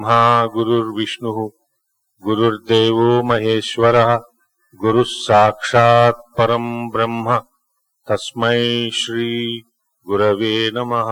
ब्रह्मा गुरुर्विष्णुः गुरुर्देवो महेश्वरः गुरुः साक्षात् परम् ब्रह्म तस्मै श्री गुरवे नमः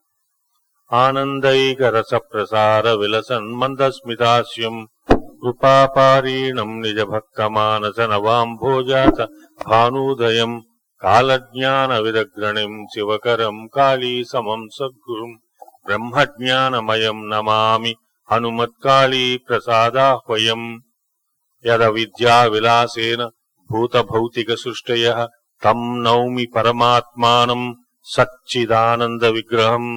आनन्दैकरसप्रसारविलसन्मन्दस्मितास्यम् कृपापारीणम् निजभक्तमानसनवाम्भोजात भानूदयम् कालज्ञानविदग्रणिम् शिवकरम् कालीसमम् सद्गुरुम् ब्रह्मज्ञानमयम् नमामि हनुमत्काली प्रसादाह्वयम् यदविद्याविलासेन भूतभौतिकसृष्टयः तम् नौमि परमात्मानम् सच्चिदानन्दविग्रहम्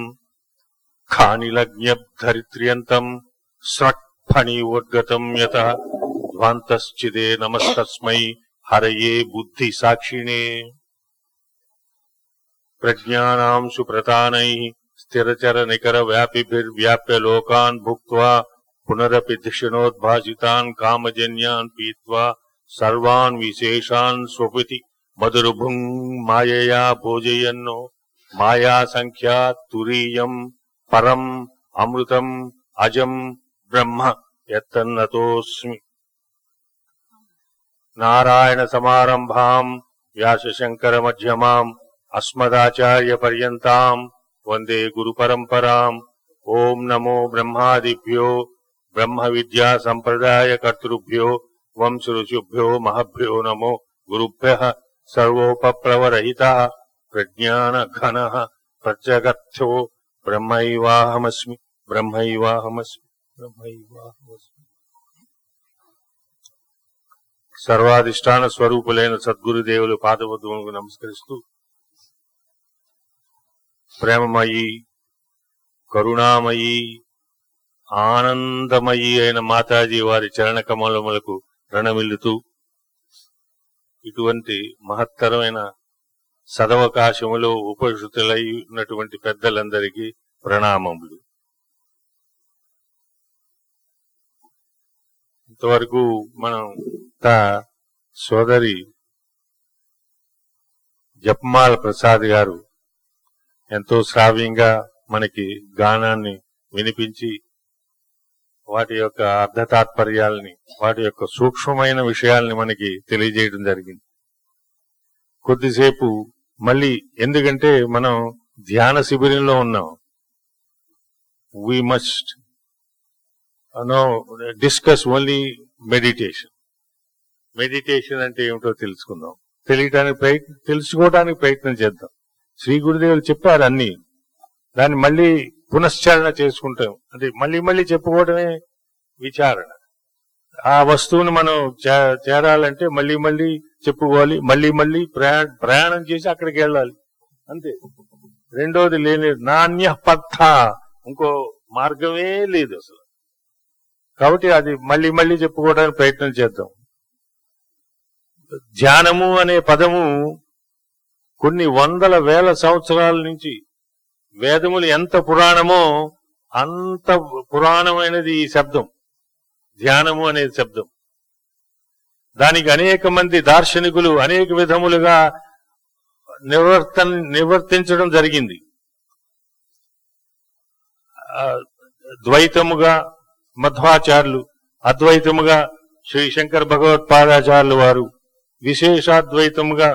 खानिलज्ञधरित्र्यन्तम् स्रक्फणीवोद्गतम् यतः ध्वान्तश्चिदे नमस्तस्मै हरये बुद्धिसाक्षिणे प्रज्ञानाम् सुप्रतानैः स्थिरचरनिकरव्यापिभिर्व्याप्य लोकान् भुक्त्वा पुनरपि धिषणोद्भासितान् कामजन्यान् पीत्वा सर्वान् विशेषान् स्वपिति मधुरभुङ् मायया भोजयन्नो मायासङ्ख्या तुरीयम् परम् अमृतम् अजम् ब्रह्म यत्तन्नतोऽस्मि नारायणसमारम्भाम् व्यासशङ्करमध्यमाम् अस्मदाचार्यपर्यन्ताम् वन्दे गुरुपरम्पराम् ॐ नमो ब्रह्मादिभ्यो ब्रह्मविद्यासम्प्रदायकर्तृभ्यो वंशऋषिभ्यो महभ्यो नमो गुरुभ्यः सर्वोपप्लवरहितः प्रज्ञानघनः प्रत्यगर्थो ब्रह्मैवाहमस्मि ब्रह्मैवाहमस्मि బ్రహ్మైవాహమస్మి సర్వాధిష్టాన స్వరూపులైన సద్గురుదేవులు పాదవద్దులకు నమస్కరిస్తూ ప్రేమమయి కరుణామయి ఆనందమయి అయిన మాతాజీ వారి చరణ కమలములకు రణమిల్లుతూ ఇటువంటి మహత్తరమైన సదవకాశములో ఉపశృతులై ఉన్నటువంటి పెద్దలందరికీ ప్రణామములు ఇంతవరకు మనం తా సోదరి జపమాల ప్రసాద్ గారు ఎంతో శ్రావ్యంగా మనకి గానాన్ని వినిపించి వాటి యొక్క అర్ధ తాత్పర్యాలని వాటి యొక్క సూక్ష్మమైన విషయాల్ని మనకి తెలియజేయడం జరిగింది కొద్దిసేపు మళ్ళీ ఎందుకంటే మనం ధ్యాన శిబిరంలో ఉన్నాం we must know discuss only meditation meditation అంటే ఏమిటో తెలుసుకుందాం తెలియటానికి ప్రయత్నం తెలుసుకోవడానికి ప్రయత్నం చేద్దాం శ్రీ గురుదేవులు చెప్పారు అన్ని దాన్ని మళ్ళీ పునశ్చరణ చేసుకుంటాం అంటే మళ్ళీ మళ్ళీ చెప్పుకోవడమే విచారణ ఆ వస్తువుని మనం చే- చేరాలంటే మళ్ళీ మళ్ళీ చెప్పుకోవాలి మళ్ళీ మళ్ళీ ప్రయా- ప్రయాణం చేసి అక్కడికి వెళ్ళాలి అంతే రెండోది లేని నాణ్య పథ ఇంకో మార్గమే లేదు అసలు కాబట్టి అది మళ్ళీ మళ్ళీ చెప్పుకోవడానికి ప్రయత్నం చేద్దాం ధ్యానము అనే పదము కొన్ని వందల వేల సంవత్సరాల నుంచి వేదములు ఎంత పురాణమో అంత పురాణమైనది ఈ శబ్దం ధ్యానము అనే శబ్దం దానికి అనేక మంది దార్శనికులు అనేక విధములుగా నివర్తన నివర్తించడం జరిగింది ఆ, ద్వైతముగా మధ్వాచార్యులు అద్వైతముగా శ్రీ శంకర భగవత్పాదాచార్యులు వారు విశేషాద్వైతముగా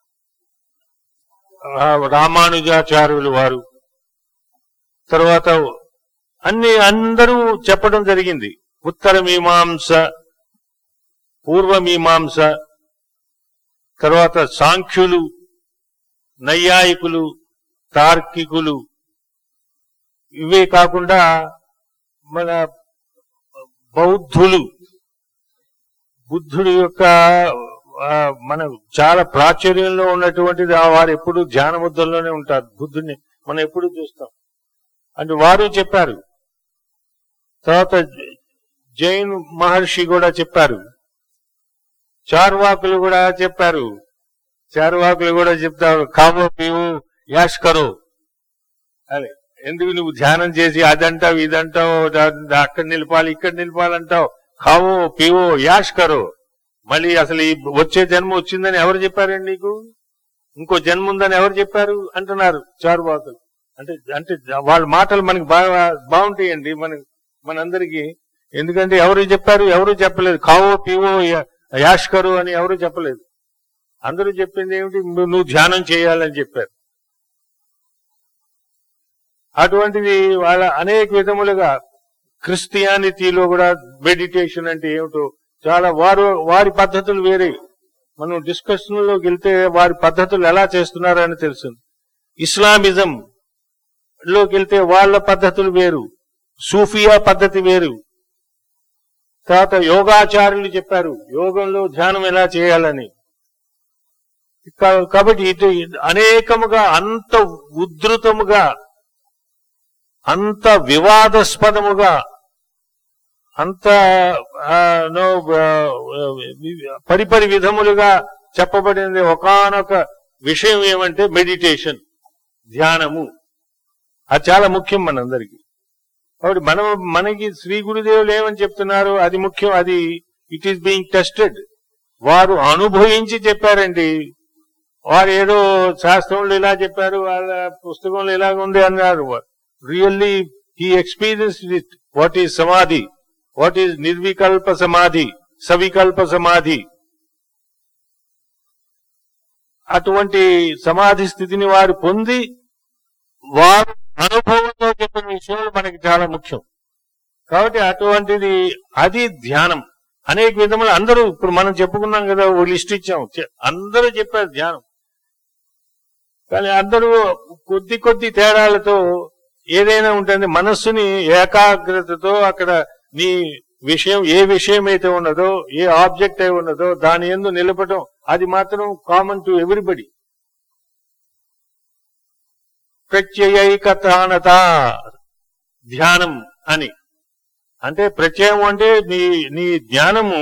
ఆ, రామానుజాచార్యులు వారు తర్వాత అన్ని అందరూ చెప్పడం జరిగింది ఉత్తర మీమాంస పూర్వ మీమాంస తర్వాత సాంఖ్యులు నైయాయికులు తార్కికులు ఇవే కాకుండా మన బౌద్ధులు బుద్ధుడి యొక్క ఆ, మన చాలా ప్రాచుర్యంలో ఉన్నటువంటిది ఆ వారు ఎప్పుడు ధ్యాన ముద్రలోనే ఉంటారు బుద్ధుడిని మనం ఎప్పుడు చూస్తాం అంటే వారు చెప్పారు తర్వాత జ- జైన్ మహర్షి కూడా చెప్పారు చార్వాకులు కూడా చెప్పారు చార్వాకులు కూడా చెప్తారు కామో పీవు యాష్ కరో అదే ఎందుకు నువ్వు ధ్యానం చేసి అదంటావు ఇదంటావు దా- దా- అక్కడ నిలపాలి ఇక్కడ నిలపాలంటావు కావో పీవో యాష్ కరో మళ్ళీ అసలు ఈ వచ్చే జన్మ వచ్చిందని ఎవరు చెప్పారండి నీకు ఇంకో జన్మ ఉందని ఎవరు చెప్పారు అంటున్నారు చారువాకులు అంటే అంటే వాళ్ళ మాటలు మనకి బాగా బాగుంటాయండి మనకి మనందరికీ ఎందుకంటే ఎవరు చెప్పారు ఎవరు చెప్పలేదు కావో పీవో యా- యాష్కరు అని ఎవరు చెప్పలేదు అందరూ చెప్పింది ఏమిటి నువ్వు నువ్వు ధ్యానం చేయాలని చెప్పారు అటువంటిది వాళ్ళ అనేక విధములుగా క్రిస్టియానిటీలో కూడా మెడిటేషన్ అంటే ఏమిటో చాలా వారు వారి పద్ధతులు వేరే మనం డిస్కషన్ లోకి వెళ్తే వారి పద్ధతులు ఎలా చేస్తున్నారని తెలుస్తుంది ఇస్లామిజం లోకి వెళ్తే వాళ్ళ పద్ధతులు వేరు సూఫియా పద్ధతి వేరు తర్వాత యోగాచార్యులు చెప్పారు యోగంలో ధ్యానం ఎలా చేయాలని కా- కాబట్టి ఇటు అనేకముగా అంత ఉద్ధృతముగా అంత వివాదాస్పదముగా అంత ఆ, నో, ఆ, పరిపరి విధములుగా చెప్పబడింది ఒకానొక విషయం ఏమంటే మెడిటేషన్ ధ్యానము అది చాలా ముఖ్యం మనందరికీ కాబట్టి మనం మనకి శ్రీ గురుదేవులు ఏమని చెప్తున్నారు అది ముఖ్యం అది ఇట్ ఈస్ బీయింగ్ టెస్టెడ్ వారు అనుభవించి చెప్పారండి వారు ఏదో శాస్త్రంలో ఇలా చెప్పారు వాళ్ళ పుస్తకంలో ఇలాగ ఉంది అన్నారు really he experience it what is samadhi what is nirvikalpa samadhi సవికల్ప సమాధి అటువంటి సమాధి స్థితిని వారు పొంది వారు అనుభవంలో చెప్పిన విషయాలు మనకి చాలా ముఖ్యం కాబట్టి అటువంటిది అది ధ్యానం అనేక విధములు అందరూ ఇప్పుడు మనం చెప్పుకున్నాం కదా ఓ లిస్ట్ ఇచ్చాం చె- అందరూ చెప్పారు ధ్యానం కానీ అందరూ కొద్ది కొద్ది తేడాలతో ఏదైనా ఉంటుంది మనస్సుని ఏకాగ్రతతో అక్కడ నీ విషయం ఏ విషయం అయితే ఉన్నదో ఏ ఆబ్జెక్ట్ అయి ఉన్నదో దాని ఎందు నిలపడం అది మాత్రం కామన్ టు ఎవ్రీబడి ప్రత్యయైకతానత ధ్యానం అని అంటే ప్రత్యయం అంటే నీ నీ జ్ఞానము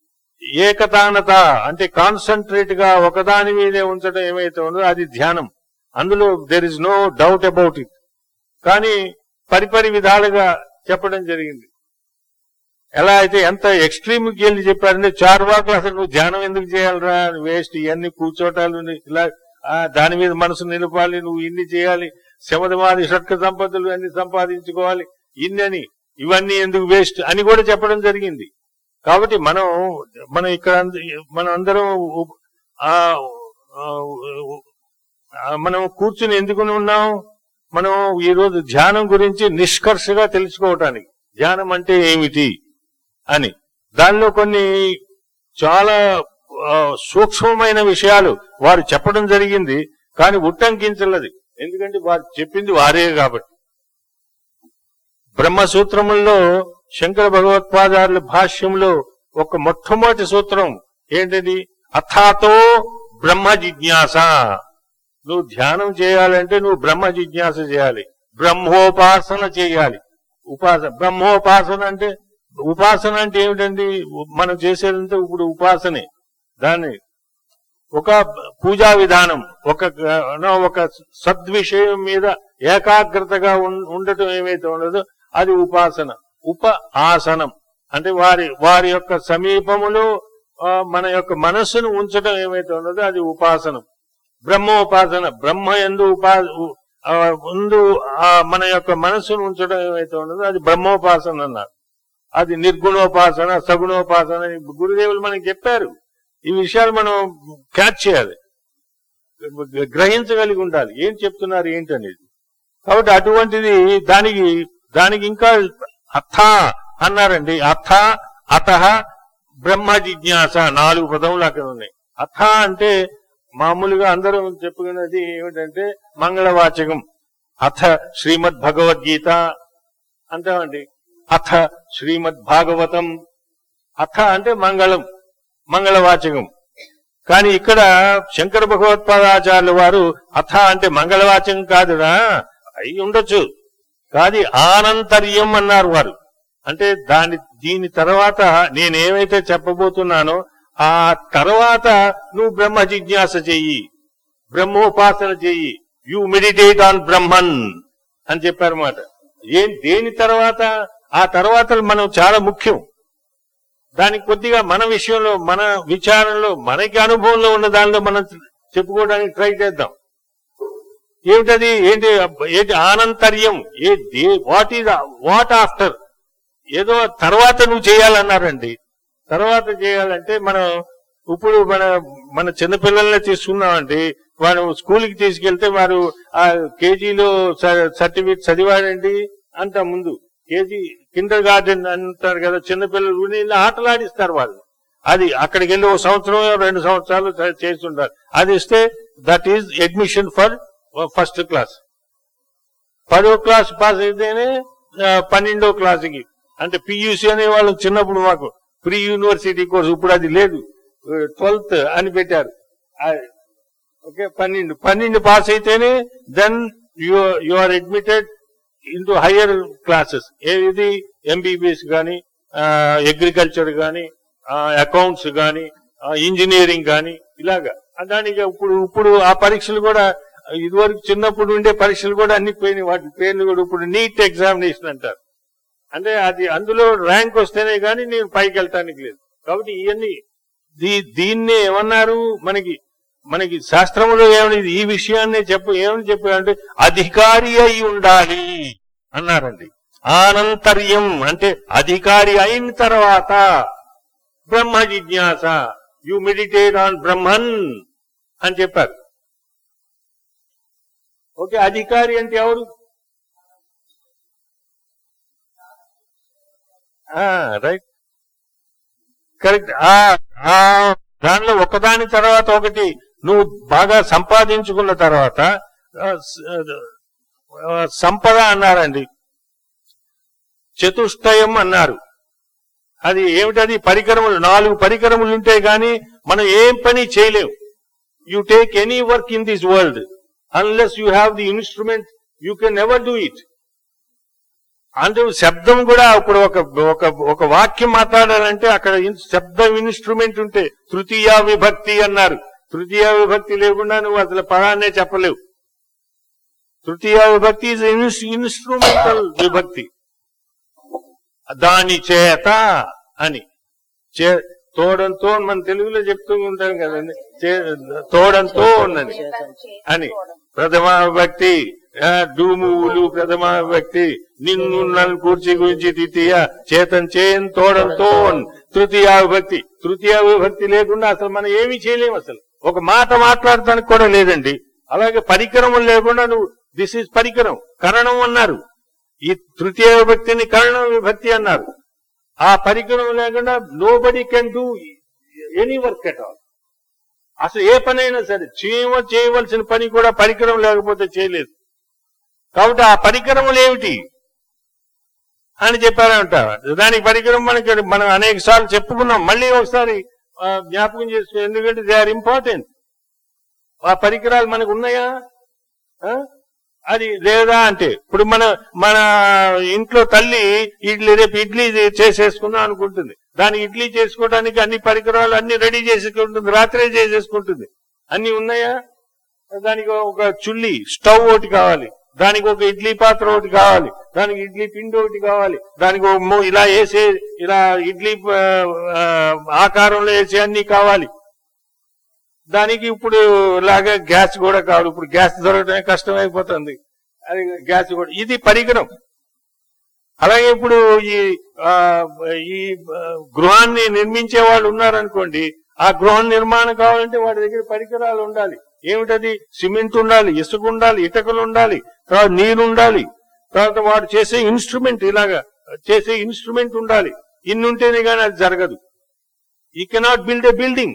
ఏకతానత అంటే కాన్సన్ట్రేట్ గా ఒకదాని మీదే ఉంచడం ఏమైతే ఉందో అది ధ్యానం అందులో there is no doubt about it కానీ పరిపరి విధాలుగా చెప్పడం జరిగింది ఎలా అయితే ఎంత ఎక్స్ట్రీమ్ కి వెళ్ళి చెప్పారంటే చార్వాకులు అసలు నువ్వు ధ్యానం ఎందుకు చేయాలరా వేస్ట్ ఇవన్నీ కూర్చోటాలు ఇలా ఆ, దాని మీద మనసు నిలపాలి నువ్వు ఇన్ని చేయాలి శమధమాది షట్క సంపదలు అన్ని సంపాదించుకోవాలి ఇన్నని ఇవన్నీ ఎందుకు వేస్ట్ అని కూడా చెప్పడం జరిగింది కాబట్టి మనం మనం ఇక్కడ అంద- మనం అందరం ఉ- ఆ, ఆ, ఆ, మనం కూర్చుని ఎందుకు ఉన్నాం మనం ఈ రోజు ధ్యానం గురించి నిష్కర్షగా తెలుసుకోవటానికి ధ్యానం అంటే ఏమిటి అని దానిలో కొన్ని చాలా ఆ, సూక్ష్మమైన విషయాలు వారు చెప్పడం జరిగింది కానీ ఉట్టంకించలేదు ఎందుకంటే వారు చెప్పింది వారే కాబట్టి బ్రహ్మసూత్రముల్లో శంకర భగవత్పాదారుల భాష్యంలో ఒక మొట్టమొదటి సూత్రం ఏంటది అథాతో బ్రహ్మ జిజ్ఞాస నువ్వు ధ్యానం చేయాలంటే నువ్వు బ్రహ్మ జిజ్ఞాస చేయాలి బ్రహ్మోపాసన చేయాలి ఉపాసన బ్రహ్మోపాసన అంటే ఉపాసన అంటే ఏమిటండి మనం చేసేదంతా ఇప్పుడు ఉపాసనే దాన్ని ఒక పూజా విధానం ఒక ఆ, ఒక సద్విషయం మీద ఏకాగ్రతగా ఉన్- ఉండటం ఏమైతే ఉన్నదో అది ఉపాసన ఉప ఆసనం అంటే వారి వారి యొక్క సమీపములో ఆ, మన యొక్క మనస్సును ఉంచడం ఏమైతే ఉన్నదో అది ఉపాసనం బ్రహ్మోపాసన బ్రహ్మ ఎందు ఉపా ఉ- ఆ, ముందు ఆ మన యొక్క మనస్సును ఉంచడం ఏమైతే ఉన్నదో అది బ్రహ్మోపాసన అన్నారు అది నిర్గుణోపాసన సగుణోపాసన అని గురుదేవులు మనకి చెప్పారు ఈ విషయాలు మనం క్యాచ్ చేయాలి గ్రహించగలిగి ఉండాలి ఏం చెప్తున్నారు ఏంటి అనేది కాబట్టి అటువంటిది దానికి దానికి ఇంకా అథ అన్నారండి అథ అత బ్రహ్మ జిజ్ఞాస నాలుగు పదములు అక్కడ ఉన్నాయి అథ అంటే మామూలుగా అందరూ చెప్పుకున్నది ఏమిటంటే మంగళవాచకం అథ శ్రీమద్ భగవద్గీత అంటామండి అథ శ్రీమద్ భాగవతం అథ అంటే మంగళం మంగళవాచకం కానీ ఇక్కడ శంకర భగవత్పాదాచార్యుల వారు అథ అంటే మంగళవాచకం కాదురా అయి ఉండొచ్చు కాది ఆనంతర్యం అన్నారు వారు అంటే దాని దీని తర్వాత నేనేమైతే చెప్పబోతున్నానో ఆ తర్వాత నువ్వు బ్రహ్మ జిజ్ఞాస చెయ్యి బ్రహ్మోపాసన చెయ్యి యు మెడిటేట్ ఆన్ బ్రహ్మన్ అని చెప్పారన్నమాట ఏం దేని తర్వాత ఆ తర్వాత మనం చాలా ముఖ్యం దానికి కొద్దిగా మన విషయంలో మన విచారంలో మనకి అనుభవంలో ఉన్న దానిలో మనం చెప్పుకోవడానికి ట్రై చేద్దాం ఏమిటది ఏంటి ఏంటి ఆనంతర్యం ఏ వాట్ ఈజ్ వాట్ ఆఫ్టర్ ఏదో తర్వాత నువ్వు చేయాలన్నారండి తర్వాత చేయాలంటే మనం ఇప్పుడు మన మన చిన్నపిల్లల్ని తీసుకున్నామండి వాడు స్కూల్కి తీసుకెళ్తే వారు ఆ కేజీలో సర్టిఫికేట్ చదివాడండి అంత ముందు కేజీ కిండర్ గార్డెన్ అంటారు కదా చిన్నపిల్లలు వీళ్ళు ఆటలాడిస్తారు వాళ్ళు అది అక్కడికి వెళ్ళి ఒక సంవత్సరం రెండు సంవత్సరాలు చ- చేస్తుంటారు అది ఇస్తే that is admission for first class పదో క్లాస్ పాస్ అయితేనే ఆ, పన్నెండో క్లాస్కి అంటే పియూసీ అనే వాళ్ళు చిన్నప్పుడు మాకు ప్రీ యూనివర్సిటీ కోర్స్ ఇప్పుడు అది లేదు ట్వెల్త్ అని పెట్టారు ఆ, ఓకే పన్నెండు పన్నెండు పాస్ అయితేనే then you you are admitted into higher classes ఏది ఎంబీబీఎస్ కానీ అగ్రికల్చర్ కానీ అకౌంట్స్ కానీ ఇంజనీరింగ్ కానీ ఇలాగా దానికి ఇప్పుడు ఇప్పుడు ఆ పరీక్షలు కూడా ఇదివరకు చిన్నప్పుడు ఉండే పరీక్షలు కూడా అన్ని పోయినాయి వాటి పేర్లు కూడా ఇప్పుడు నీట్ ఎగ్జామినేషన్ అంటారు అంటే అది అందులో ర్యాంక్ వస్తేనే కానీ నేను పైకి వెళ్ళటానికి లేదు కాబట్టి ఇవన్నీ దీ దీన్ని ఏమన్నారు మనకి మనకి శాస్త్రంలో ఏమని ఈ విషయాన్ని చెప్పు ఏమని చెప్పారంటే అధికారి అయి ఉండాలి అన్నారండి ఆనంతర్యం అంటే అధికారి అయిన తర్వాత బ్రహ్మ జిజ్ఞాస యు మెడిటేట్ ఆన్ బ్రహ్మన్ అని చెప్పారు ఓకే అధికారి అంటే ఎవరు రైట్ కరెక్ట్ ఆ ఆ దానిలో ఒకదాని తర్వాత ఒకటి నువ్వు బాగా సంపాదించుకున్న తర్వాత ఆ, స- ఆ, సంపద అన్నారండి చతుష్టయం అన్నారు అది ఏమిటది పరికరములు నాలుగు పరికరములు ఉంటే గాని మనం ఏం పని చేయలేం you take any work in this world unless you have the instrument you can never do it అంటే శబ్దం కూడా ఇప్పుడు ఒక ఒక ఒక వాక్యం మాట్లాడాలంటే అక్కడ ఇన్- శబ్దం ఇన్స్ట్రుమెంట్ ఉంటే తృతీయ విభక్తి అన్నారు తృతీయ విభక్తి లేకుండా నువ్వు అసలు పదాన్నే చెప్పలేవు తృతీయ విభక్తి ఇస్ ఇన్స్ట్రుమెంటల్ విభక్తి దాని చేత అని చే తోడంతో అని మన తెలుగులో చెప్తూ ఉంటాం కదండి చే- తోడంతో ఉన్నది అని ప్రథమ విభక్తి ఆ, డూమువులు ప్రథమ విభక్తి నిన్ను నన్ను కూర్చి గురించి ద్వితీయ చేతం చేయన్ తోడంతో తృతీయ విభక్తి తృతీయ విభక్తి లేకుండా అసలు మనం ఏమీ చేయలేము అసలు ఒక మాట మాట్లాడటానికి కూడా లేదండి అలాగే పరికరములు లేకుండా నువ్వు దిస్ ఇస్ పరికరం కరణం అన్నారు ఈ తృతీయ విభక్తిని కరణం విభక్తి అన్నారు ఆ పరికరం లేకుండా nobody can do any work at all అసలు ఏ పనైనా సరే చేయవ చేయవలసిన పని కూడా పరికరం లేకపోతే చేయలేదు కాబట్టి ఆ పరికరములు ఏమిటి అని చెప్పారంట దానికి పరికరం మనకి మనం అనేక సార్లు చెప్పుకున్నాం మళ్ళీ ఒకసారి ఆ, జ్ఞాపకం చేసుకో ఎందుకంటే దే ఆర్ ఇంపార్టెంట్ ఆ పరికరాలు మనకు ఉన్నాయా ఆ? అది లేదా అంటే ఇప్పుడు మన మన ఇంట్లో తల్లి ఇడ్లీ రేపు ఇడ్లీ చేసేసుకుందాం అనుకుంటుంది దాని ఇడ్లీ చేసుకోవడానికి అన్ని పరికరాలు అన్ని రెడీ చేసుకుంటుంది రాత్రే చేసేసుకుంటుంది అన్ని ఉన్నాయా దానికి ఒక చుల్లి స్టవ్ ఒకటి కావాలి దానికి ఒక ఇడ్లీ పాత్ర ఒకటి కావాలి దానికి ఇడ్లీ పిండి ఒకటి కావాలి దానికి ఒక మో- ఇలా వేసే ఇలా ఇడ్లీ ఆ, ఆ, ఆకారంలో వేసే అన్ని కావాలి దానికి ఇప్పుడు లాగా గ్యాస్ కూడా కావాలి ఇప్పుడు గ్యాస్ దొరకడమే కష్టమైపోతుంది అది గ్యాస్ కూడా ఇది పరికరం అలాగే ఇప్పుడు ఈ ఆ, ఈ ఆ, గృహాన్ని నిర్మించే వాళ్ళు ఉన్నారనుకోండి ఆ గృహ నిర్మాణం కావాలంటే వాడి దగ్గర పరికరాలు ఉండాలి ఏమిటది సిమెంట్ ఉండాలి ఇసుక ఉండాలి ఇటకలు ఉండాలి తర్వాత నీరు ఉండాలి తర్వాత వాడు చేసే ఇన్స్ట్రుమెంట్ ఇలాగా చేసే ఇన్స్ట్రుమెంట్ ఉండాలి ఇన్ని ఉంటేనే కానీ అది జరగదు ఈ cannot build a building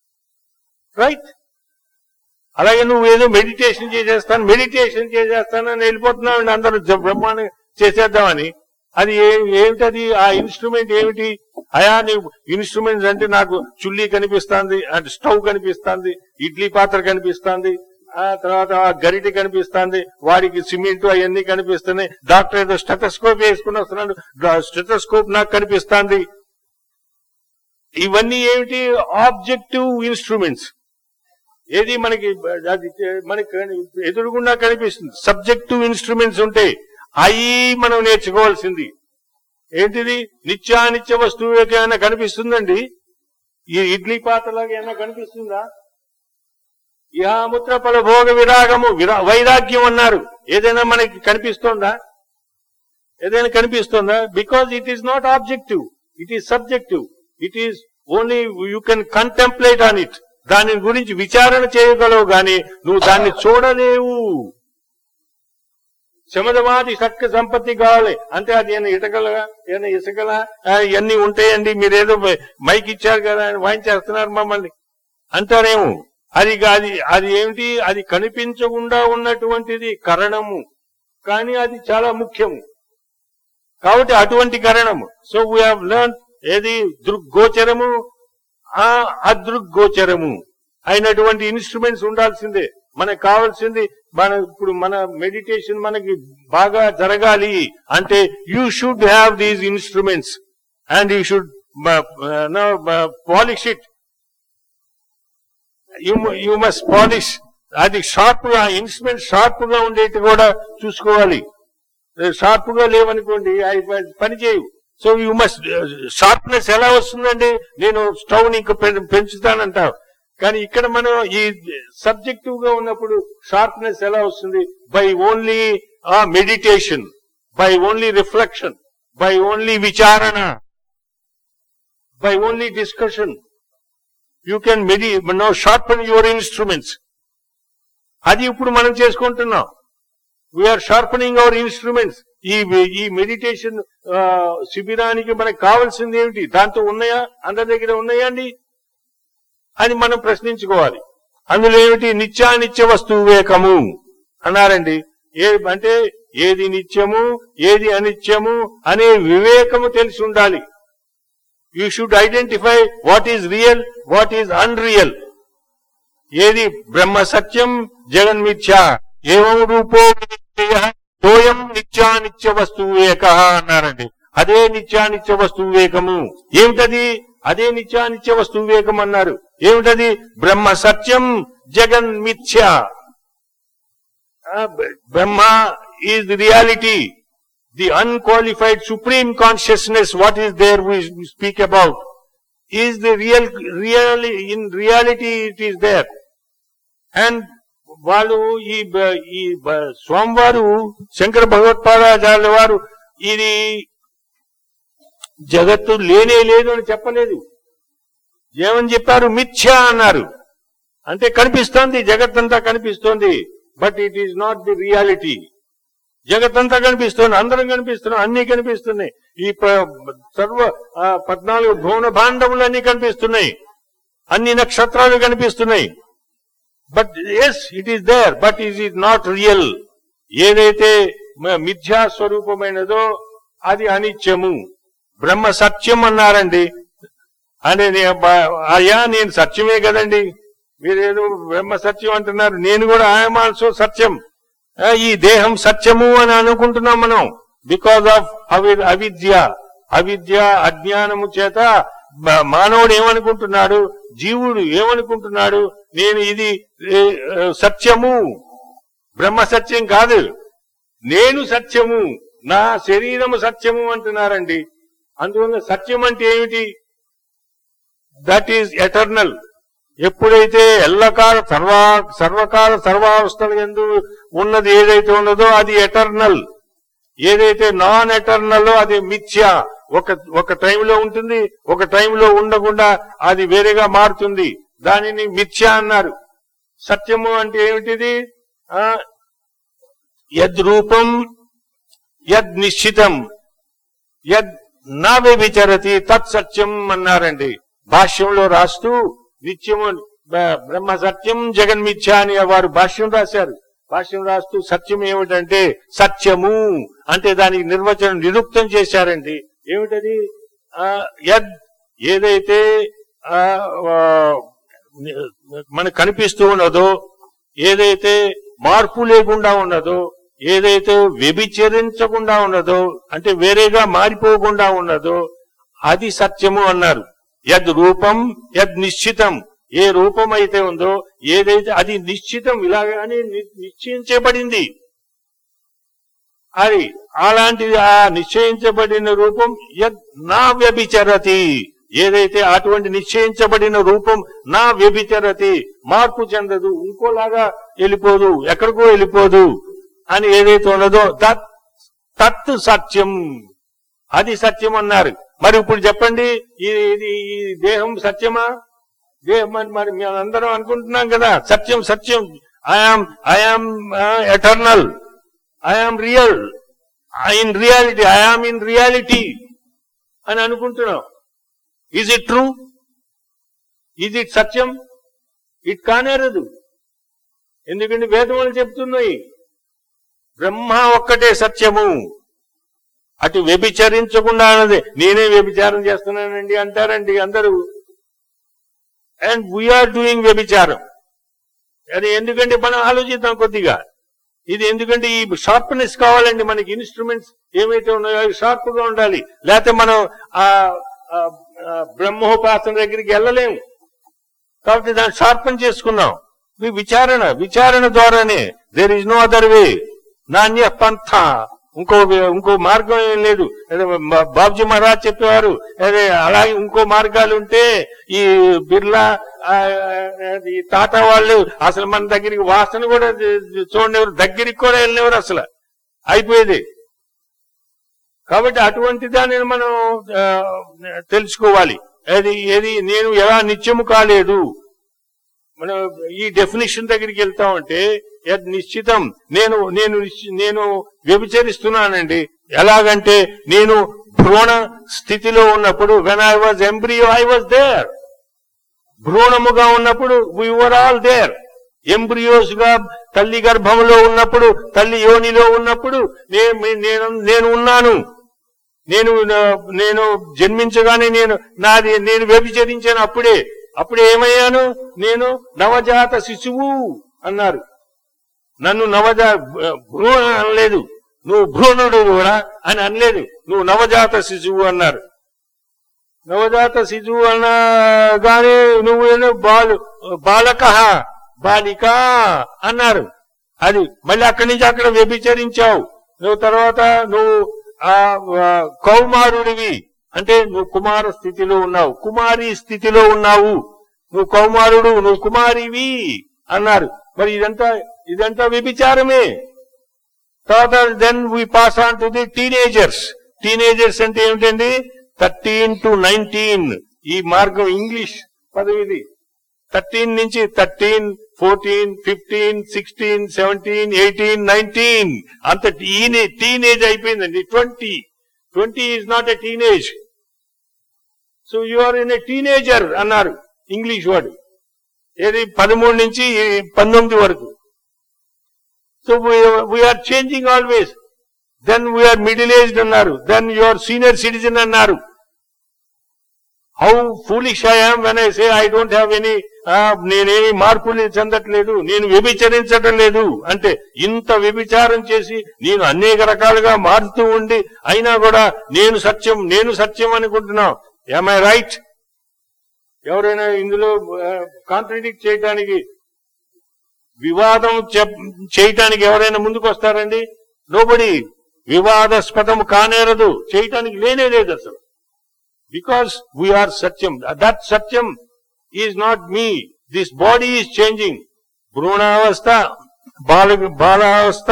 right అలాగే నువ్వు ఏదో మెడిటేషన్ చేసేస్తాను మెడిటేషన్ చేసేస్తానని వెళ్ళిపోతున్నావు అండి అందరూ జ- బ్రహ్మాండంగా చేసేద్దామని అది ఏ- ఏమిటది ఆ ఇన్స్ట్రుమెంట్ ఏమిటి అయా నీవు ఇన్స్ట్రుమెంట్స్ అంటే నాకు చుల్లీ కనిపిస్తుంది అంటే స్టవ్ కనిపిస్తుంది ఇడ్లీ పాత్ర కనిపిస్తుంది ఆ తర్వాత ఆ గరిటె కనిపిస్తుంది వాడికి సిమెంట్ అవన్నీ కనిపిస్తున్నాయి డాక్టర్ ఏదో స్టెటస్కోప్ వేసుకుని వస్తున్నాడు స్టెటస్కోప్ నాకు కనిపిస్తుంది ఇవన్నీ ఏమిటి ఆబ్జెక్టివ్ ఇన్స్ట్రుమెంట్స్ ఏది మనకి అది మనకి ఎదురుగుండా కనిపిస్తుంది సబ్జెక్టివ్ ఇన్స్ట్రుమెంట్స్ ఉంటాయి అవి మనం నేర్చుకోవాల్సింది ఏంటిది నిత్యానిత్య వస్తువు ఏమైనా కనిపిస్తుందండి ఈ ఇడ్లీ పాత్రలాగా ఏమైనా కనిపిస్తుందా ఇహాముత్ర ఫలభోగ విరాగము విరా వైరాగ్యం అన్నారు ఏదైనా మనకి కనిపిస్తోందా ఏదైనా కనిపిస్తుందా because it is not objective it is subjective it is only you can contemplate on it దాని గురించి విచారణ చేయగలవు గాని నువ్వు దాన్ని చూడలేవు శమదమాది షట్క సంపత్తి కావాలి అంటే అది ఏమైనా ఇటకల ఏమైనా ఇసుకల ఇవన్నీ ఉంటాయండి మీరేదో మైక్ ఇచ్చారు కదా అని వాయించేస్తున్నారు మమ్మల్ని అంటారేమో అది అది అది ఏమిటి అది కనిపించకుండా ఉన్నటువంటిది కరణము కానీ అది చాలా ముఖ్యము కాబట్టి అటువంటి కరణము సో వీ లెర్న్ ఏది దృగ్గోచరము ఆ అదృగ్గోచరము అయినటువంటి ఇన్స్ట్రుమెంట్స్ ఉండాల్సిందే మనకు కావాల్సింది మన ఇప్పుడు మన మెడిటేషన్ మనకి బాగా జరగాలి అంటే you should have these instruments and you should polish it you must polish అది షార్ప్ గా ఇన్స్ట్రుమెంట్ షార్ప్ గా ఉండేది కూడా చూసుకోవాలి షార్ప్ గా లేవనుకోండి అవి ప- పని చేయవు సో యు మస్ట్ షార్ప్నెస్ ఎలా వస్తుందండి నేను స్టవ్ ని ఇంకా పె- పెంచుతానంటావు కానీ ఇక్కడ మనం ఈ సబ్జెక్టివ్ గా ఉన్నప్పుడు షార్ప్నెస్ ఎలా వస్తుంది బై ఓన్లీ ఆ meditation by only reflection by only vicharana by only discussion you can మెడి నో షార్పన్ యువర్ ఇన్స్ట్రుమెంట్స్ అది ఇప్పుడు మనం చేసుకుంటున్నాం వీఆర్ షార్పనింగ్ అవర్ ఇన్స్ట్రుమెంట్స్ ఈ ఈ మెడిటేషన్ శిబిరానికి మనకు కావాల్సింది ఏమిటి దాంతో ఉన్నాయా అందరి దగ్గర ఉన్నాయా అండి అని మనం ప్రశ్నించుకోవాలి అందులో ఏమిటి నిత్యానిత్య వస్తువు వివేకము అన్నారండి ఏ అంటే ఏది నిత్యము ఏది అనిత్యము అనే వివేకము తెలిసి ఉండాలి you should identify what is real what is unreal ఏది బ్రహ్మ సత్యం జగన్మిథ్య ఏవం రూపో వినిత్యః, సోయం నిత్యానిత్య వస్తు వివేక అన్నారండి అదే నిత్యానిత్య వస్తు వివేకము ఏమిటది అదే నిత్యానిత్య వస్తు వివేకం అన్నారు ఏమిటది బ్రహ్మ సత్యం జగన్మిథ్య ఆ, బ- Brahma is the reality the unqualified supreme consciousness what is there we speak about is the real real in reality it is there and వాళ్ళు ఈ బ- ఈ బ- స్వామివారు శంకర భగవత్పాదాచార్యుల వారు ఇది జగత్తు లేనే లేదు అని చెప్పలేదు ఏమని చెప్పారు మిథ్య అన్నారు అంటే కనిపిస్తోంది జగత్తంతా కనిపిస్తోంది but it is not the reality జగత్తంతా కనిపిస్తుంది అందరం కనిపిస్తున్నాం అన్ని కనిపిస్తున్నాయి ఈ ప- సర్వ ఆ, పద్నాలుగు భువన భాండములు అన్ని కనిపిస్తున్నాయి అన్ని నక్షత్రాలు కనిపిస్తున్నాయి but yes it is there but it is not real ఏదైతే మ- మిథ్యా స్వరూపమైనదో అది అనిత్యము బ్రహ్మ సత్యం అన్నారండి అని నే- బ- అయ్యా నేను సత్యమే కదండి మీరేదో బ్రహ్మ సత్యం అంటున్నారు నేను కూడా ఐఎమ్ ఆల్సో సత్యం ఆ, ఈ దేహం సత్యము అని అనుకుంటున్నాం మనం బికాజ్ ఆఫ్ అవి అవిద్య అవిద్య అజ్ఞానము చేత మ- మానవుడు ఏమనుకుంటున్నాడు జీవుడు ఏమనుకుంటున్నాడు నేను ఇది ఏ, ఆ, సత్యము బ్రహ్మ సత్యం కాదు నేను సత్యము నా శరీరము సత్యము అంటున్నారండి అందువల్ల సత్యం అంటే ఏమిటి దట్ ఈజ్ ఎటర్నల్ ఎప్పుడైతే ఎల్లకాల సర్వా సర్వకాల సర్వావస్థల ఎందు ఉన్నది ఏదైతే ఉన్నదో అది ఎటర్నల్ ఏదైతే నాన్ ఎటర్నల్ అది మిథ్య ఒక ఒక టైంలో ఉంటుంది ఒక టైంలో ఉండకుండా అది వేరేగా మారుతుంది దానిని మిథ్య అన్నారు సత్యము అంటే ఏమిటిది ఆ, యద్ రూపం యద్ నిశ్చితం యద్ నా వ్యభిచరతి తత్ సత్యం అన్నారండి భాష్యంలో రాస్తూ నిత్యము బ- బ్రహ్మ సత్యం జగన్మిథ్య అని వారు భాష్యం రాశారు భాష్యం రాస్తూ సత్యం ఏమిటంటే సత్యము అంటే దానికి నిర్వచనం నిరుక్తం చేశారండి ఏమిటది ఆ, యద్ ఏదైతే ఆ, ఆ, మనకు కనిపిస్తూ ఉన్నదో ఏదైతే మార్పు లేకుండా ఉన్నదో ఏదైతే వ్యభిచరించకుండా ఉన్నదో అంటే వేరేగా మారిపోకుండా ఉన్నదో అది సత్యము అన్నారు యద్ రూపం యద్ నిశ్చితం ఏ రూపం అయితే ఉందో ఏదైతే అది నిశ్చితం ఇలాగానే ని- నిశ్చయించబడింది అది అలాంటిది ఆ నిశ్చయించబడిన రూపం యద్ నా వ్యభిచరతి ఏదైతే అటువంటి నిశ్చయించబడిన రూపం నా వ్యభిచరతి మార్పు చెందదు ఇంకోలాగా వెళ్ళిపోదు ఎక్కడికో వెళ్ళిపోదు అని ఏదైతే ఉన్నదో దట్ తత్ సత్యం అది సత్యం అన్నారు మరి ఇప్పుడు చెప్పండి ఈ ఇది ఈ దేహం సత్యమా దేహం మరి మరి మేమందరం అనుకుంటున్నాం కదా సత్యం సత్యం I am I am eternal I am real in reality I am in reality అని అనుకుంటున్నాం is it true is it satyam it కానేరదు ఎందుకంటే వేదములు చెప్తున్నాయి బ్రహ్మ ఒక్కటే సత్యము అటు వ్యభిచరించకుండా అన్నది నేనే వ్యభిచారం చేస్తున్నానండి అంటారండి అందరూ అండ్ వీఆర్ డూయింగ్ వ్యభిచారం అది ఎందుకంటే మనం ఆలోచిద్దాం కొద్దిగా ఇది ఎందుకంటే ఈ షార్ప్నెస్ కావాలండి మనకి ఇన్స్ట్రుమెంట్స్ ఏమైతే ఉన్నాయో అవి షార్ప్ గా ఉండాలి లేకపోతే మనం ఆ ఆ, ఆ, బ్రహ్మోపాసన దగ్గరికి వెళ్ళలేము కాబట్టి దాన్ని షార్పన్ చేసుకున్నాం ఇది విచారణ విచారణ ద్వారానే there is no other way నాణ్య పంథ ఇంకో ఇంకో మార్గం ఏం లేదు అదే బా- బాబ్జీ మహారాజ్ చెప్పేవారు అదే అలాగే ఇంకో మార్గాలు ఉంటే ఈ బిర్లా ఆ, అది టాటా వాళ్ళు అసలు మన దగ్గరికి వాసన కూడా చూడనివ్వరు దగ్గరికి కూడా వెళ్ళినవారు అసలు అయిపోయేది కాబట్టి అటువంటి దానిని మనం ఆ, తెలుసుకోవాలి అది ఏది నేను ఎలా నిత్యము కాలేదు మనం ఈ డెఫినేషన్ దగ్గరికి వెళ్తామంటే యద్ నిశ్చితం నేను నేను నిశ్చి- నేను వ్యభిచరిస్తున్నానండి ఎలాగంటే నేను భ్రూణ స్థితిలో ఉన్నప్పుడు when I was embryo I was there భ్రూణముగా ఉన్నప్పుడు we were all there embryos గా తల్లి గర్భంలో ఉన్నప్పుడు తల్లి యోనిలో ఉన్నప్పుడు నే- నేను నేను ఉన్నాను నేను నేను జన్మించగానే నేను నాది నేను వ్యభిచరించాను అప్పుడే అప్పుడే ఏమయ్యాను నేను నవజాత శిశువు అన్నారు నన్ను నవజా భ్రూణ అనలేదు నువ్వు భ్రూణుడు కూడా అని అనలేదు నువ్వు నవజాత శిశువు అన్నారు నవజాత శిశువు అనగానే నువ్వు ఏదో బాలు బాలక బాలిక అన్నారు అది మళ్ళీ అక్కడి నుంచి అక్కడ వ్యభిచరించావు నువ్వు తర్వాత నువ్వు ఆ ఆ, కౌమారుడివి అంటే నువ్వు కుమార స్థితిలో ఉన్నావు కుమారి స్థితిలో ఉన్నావు నువ్వు కౌమారుడు నువ్వు కుమారివి అన్నారు మరి ఇదంతా ఇదంతా వ్యభిచారమే తర్వాత then we pass on to the teenagers teenagers అంటే ఏమిటండి థర్టీన్ టు నైన్టీన్ ఈ మార్గం ఇంగ్లీష్ పదవిది థర్టీన్ నుంచి thirteen fourteen fifteen sixteen seventeen eighteen nineteen అంత టీనే టీనేజ్ అయిపోయిందండి twenty twenty is not a teenage so you are in a teenager అన్నారు ఇంగ్లీష్ వర్డ్ ఏది పదమూడు నుంచి పంతొమ్మిది వరకు so we are changing always then we are middle aged అన్నారు దెన్ యువర్ సీనియర్ సిటిజన్ అన్నారు how foolish I'm when I say I don't have any నేనేమి మార్పులు చెందట్లేదు నేను వ్యభిచరించటం లేదు అంటే ఇంత వ్యభిచారం చేసి నేను అనేక రకాలుగా మారుతూ ఉండి అయినా కూడా నేను సత్యం నేను సత్యం అనుకుంటున్నాం ఎమ్ ఐ రైట్ ఎవరైనా ఇందులో కాంట్రడిక్ట్ చేయడానికి వివాదం చెప్- చేయటానికి ఎవరైనా ముందుకు వస్తారండి నోబడి వివాదాస్పదం కానేరదు చేయటానికి లేనే లేదు అసలు because we are satyam that satyam is not me this body is changing భ్రూణావస్థ బాల బాలావస్థ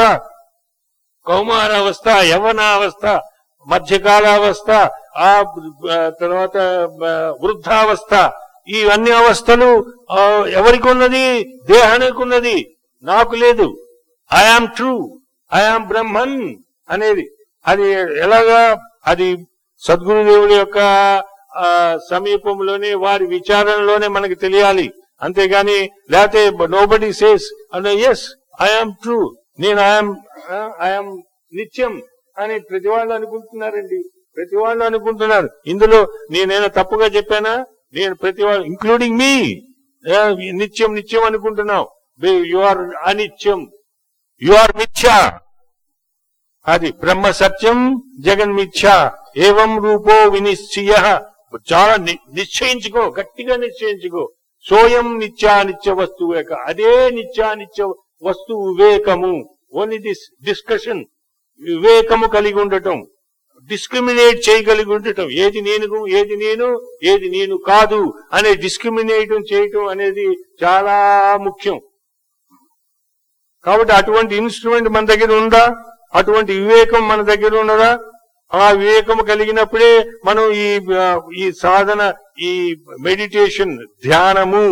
కౌమారావస్థ యవనావస్థ మధ్యకాలావస్థ ఆ ఆ, తర్వాత ఆ, వృద్ధావస్థ ఇవన్నీ అవస్థలు ఆ, ఎవరికి ఉన్నది దేహానికి ఉన్నది నాకు లేదు ఐఆమ్ ట్రూ ఐఆమ్ బ్రహ్మన్ అనేది అది ఎలాగా అది సద్గురుదేవుడి యొక్క ఆ, సమీపంలోనే వారి విచారణలోనే మనకి తెలియాలి అంతేగాని లేకపోతే నోబడి సేస్ అంటే ఎస్ ఐఆమ్ ట్రూ నేను ఐఎమ్ ఐఎమ్ నిత్యం అని ప్రతి వాళ్ళు అనుకుంటున్నారండి ప్రతి వాళ్ళు అనుకుంటున్నారు ఇందులో నేనేనా తప్పుగా చెప్పానా నేను ప్రతి వాళ్ళు ఇంక్లూడింగ్ మీ నిత్యం నిత్యం అనుకుంటున్నావు you are anityam you are mithya అది బ్రహ్మ సత్యం జగన్ మిథ్య ఏవం రూపో వినిశ్చయ చాలా ని- నిశ్చయించుకో గట్టిగా నిశ్చయించుకో సోయం నిత్యానిత్య వస్తువేక అదే నిత్యానిత్య వస్తు వివేకము ఓన్లీ దిస్ డిస్కషన్ వివేకము కలిగి ఉండటం డిస్క్రిమినేట్ చేయగలిగి ఉండటం ఏది నేను ఏది నేను ఏది నేను కాదు అనే డిస్క్రిమినేట్ చేయటం అనేది చాలా ముఖ్యం కాబట్టి అటువంటి ఇన్స్ట్రుమెంట్ మన దగ్గర ఉందా అటువంటి వివేకం మన దగ్గర ఉన్నదా ఆ వివేకం కలిగినప్పుడే మనం ఈ ఆ, ఈ సాధన ఈ మెడిటేషన్ ధ్యానము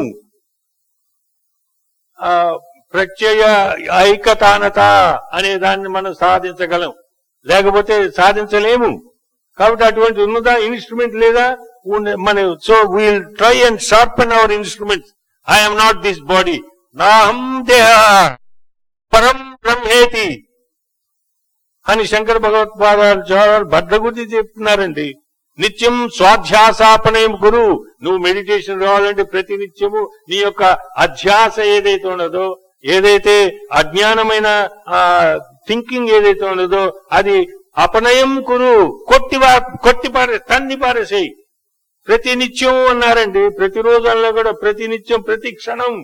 ఆ ప్రత్యయ ఐకతానత అనే దాన్ని మనం సాధించగలం లేకపోతే సాధించలేము కాబట్టి అటువంటి ఉన్నదా ఇన్స్ట్రుమెంట్ లేదా ఉన్న- మన so we'll try and sharpen our instruments I'm not this body నాహం దేహ పరం బ్రహ్మేతి అని శంకర భగవత్పాదాలు చాలా భద్రగుర్తి చెప్తున్నారండి నిత్యం స్వాధ్యాసాపనయం గురు నువ్వు మెడిటేషన్ రావాలంటే ప్రతి నిత్యము నీ యొక్క అధ్యాస ఏదైతే ఉన్నదో ఏదైతే అజ్ఞానమైన థింకింగ్ ఏదైతే ఉన్నదో అది అపనయం కురు కొట్టి కొట్టి పారే తన్ని పారేసేయి ప్రతి నిత్యం అన్నారండి ప్రతిరోజు అలా కూడా ప్రతి నిత్యం ప్రతి క్షణం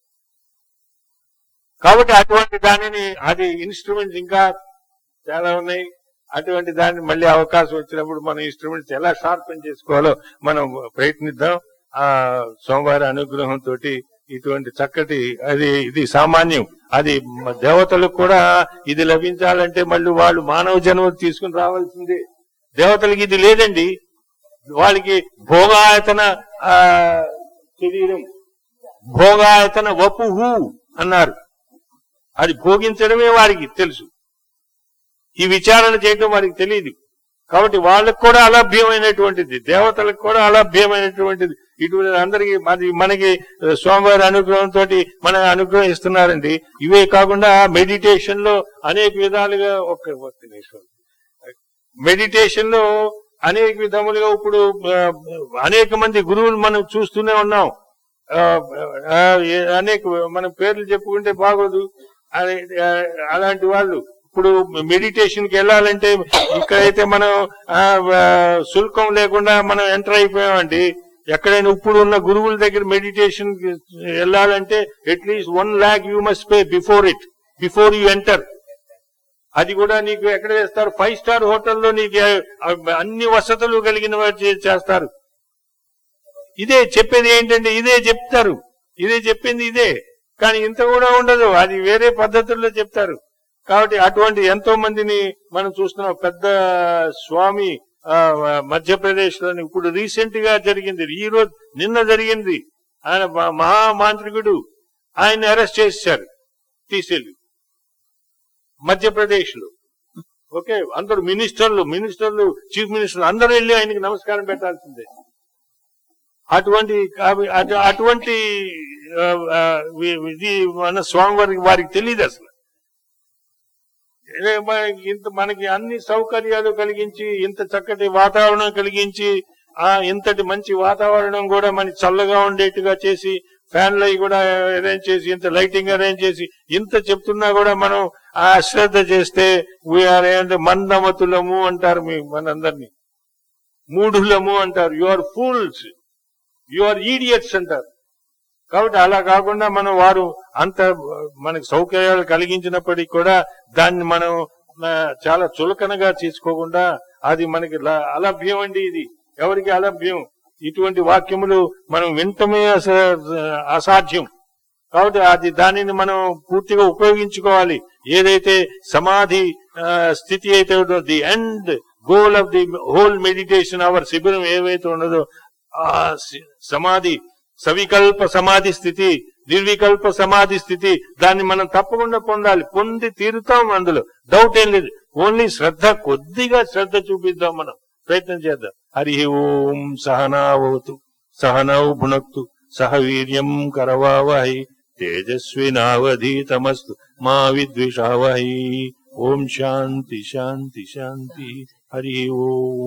కాబట్టి అటువంటి దానిని అది ఇన్స్ట్రుమెంట్స్ ఇంకా చాలా ఉన్నాయి అటువంటి దాన్ని మళ్ళీ అవకాశం వచ్చినప్పుడు మన ఇన్స్ట్రుమెంట్స్ ఎలా షార్పన్ చేసుకోవాలో మనం ప్రయత్నిద్దాం ఆ సోమవారి అనుగ్రహంతో ఇటువంటి చక్కటి అది ఇది సామాన్యం అది మ- దేవతలకు కూడా ఇది లభించాలంటే మళ్ళీ వాళ్ళు మానవ జన్మ తీసుకుని రావాల్సిందే దేవతలకి ఇది లేదండి వాళ్ళకి భోగాయతన ఆ, శరీరం భోగాయతన వపుహు అన్నారు అది భోగించడమే వారికి తెలుసు ఈ విచారణ చేయడం వారికి తెలియదు కాబట్టి వాళ్ళకు కూడా అలభ్యమైనటువంటిది దేవతలకు కూడా అలభ్యమైనటువంటిది ఇటువంటి అందరికి అది మనకి ఆ, స్వామివారి అనుగ్రహంతో మన అనుగ్రహం ఇస్తున్నారండి ఇవే కాకుండా మెడిటేషన్ లో అనేక విధాలుగా ఒక్క ఒక్క నిమిషం మెడిటేషన్ లో అనేక విధములుగా ఇప్పుడు ఆ, అనేక మంది గురువులు మనం చూస్తూనే ఉన్నాం ఆ, ఆ, ఏ- అనేక మనం పేర్లు చెప్పుకుంటే బాగోదు అదే, ఆ, అలాంటి వాళ్ళు ఇప్పుడు మెడిటేషన్ కి వెళ్ళాలంటే ఇక్కడైతే మనం ఆ, ఆ, శుల్కం లేకుండా మనం ఎంటర్ అయిపోయామండి ఎక్కడైనా ఇప్పుడు ఉన్న గురువుల దగ్గర మెడిటేషన్ వెళ్ళాలంటే at least one lakh you must pay before it before you enter అది కూడా నీకు ఎక్కడ చేస్తారు ఫైవ్ స్టార్ హోటల్లో నీకు ఆ, అన్ని వసతులు కలిగిన వారు చే- చేస్తారు ఇదే చెప్పేది ఏంటంటే ఇదే చెప్తారు ఇదే చెప్పింది ఇదే కానీ ఇంత కూడా ఉండదు అది వేరే పద్ధతుల్లో చెప్తారు కాబట్టి అటువంటి ఎంతో మందిని మనం చూస్తున్నాం పెద్ద స్వామి ఆ, మధ్యప్రదేశ్ లోని ఇప్పుడు రీసెంట్ గా జరిగింది ఈ రోజు నిన్న జరిగింది ఆయన మ- మహామాంత్రికుడు ఆయన అరెస్ట్ చేశారు తీసేళ్ళు మధ్యప్రదేశ్ లో ఓకే అందరు మినిస్టర్లు మినిస్టర్లు చీఫ్ మినిస్టర్లు అందరూ వెళ్ళి ఆయనకి నమస్కారం పెట్టాల్సిందే అటువంటి అవి- అటు- అటువంటి ఆ, ఆ, వి- ఇది మన స్వామివారికి వారికి తెలియదు అసలు ఏ మనకి ఇంత మనకి అన్ని సౌకర్యాలు కలిగించి ఇంత చక్కటి వాతావరణం కలిగించి ఆ ఇంతటి మంచి వాతావరణం కూడా మనకి చల్లగా ఉండేట్టుగా చేసి ఫ్యాన్లు అవి కూడా అరేంజ్ చేసి ఇంత లైటింగ్ అరేంజ్ చేసి ఇంత చెప్తున్నా కూడా మనం ఆ అశ్రద్ధ చేస్తే వీఆర్ ఏంటంటే మందమతులము అంటారు మీ మనందరినీ మూఢులము అంటారు you are fools you are idiots అంటారు కాబట్టి అలా కాకుండా మనం వారు అంత మనకు సౌకర్యాలు కలిగించినప్పటికీ కూడా దాన్ని మనం ఆ, చాలా చులకనగా తీసుకోకుండా అది మనకి ల- అలభ్యం అండి ఇది ఎవరికి అలభ్యం ఇటువంటి వాక్యములు మనం వింటమే అస- అసాధ్యం కాబట్టి అది దానిని మనం పూర్తిగా ఉపయోగించుకోవాలి ఏదైతే సమాధి ఆ, స్థితి అయితే ఉందో the end goal of the whole meditation our shibiram ఏవైతే ఉన్నదో ఆ సి- సమాధి సవికల్ప సమాధి స్థితి నిర్వికల్ప సమాధి స్థితి దాన్ని మనం తప్పకుండా పొందాలి పొంది తీరుతాం అందులో డౌట్ ఏం లేదు ఓన్లీ శ్రద్ధ కొద్దిగా శ్రద్ధ చూపిద్దాం మనం ప్రయత్నం చేద్దాం హరి ఓం సహనావతు సహనౌ భునక్తు సహ వీర్యం కరవావహై తేజస్వినావధీతమస్తు మా విద్విషావహై ఓం శాంతి శాంతి శాంతి హరి ఓం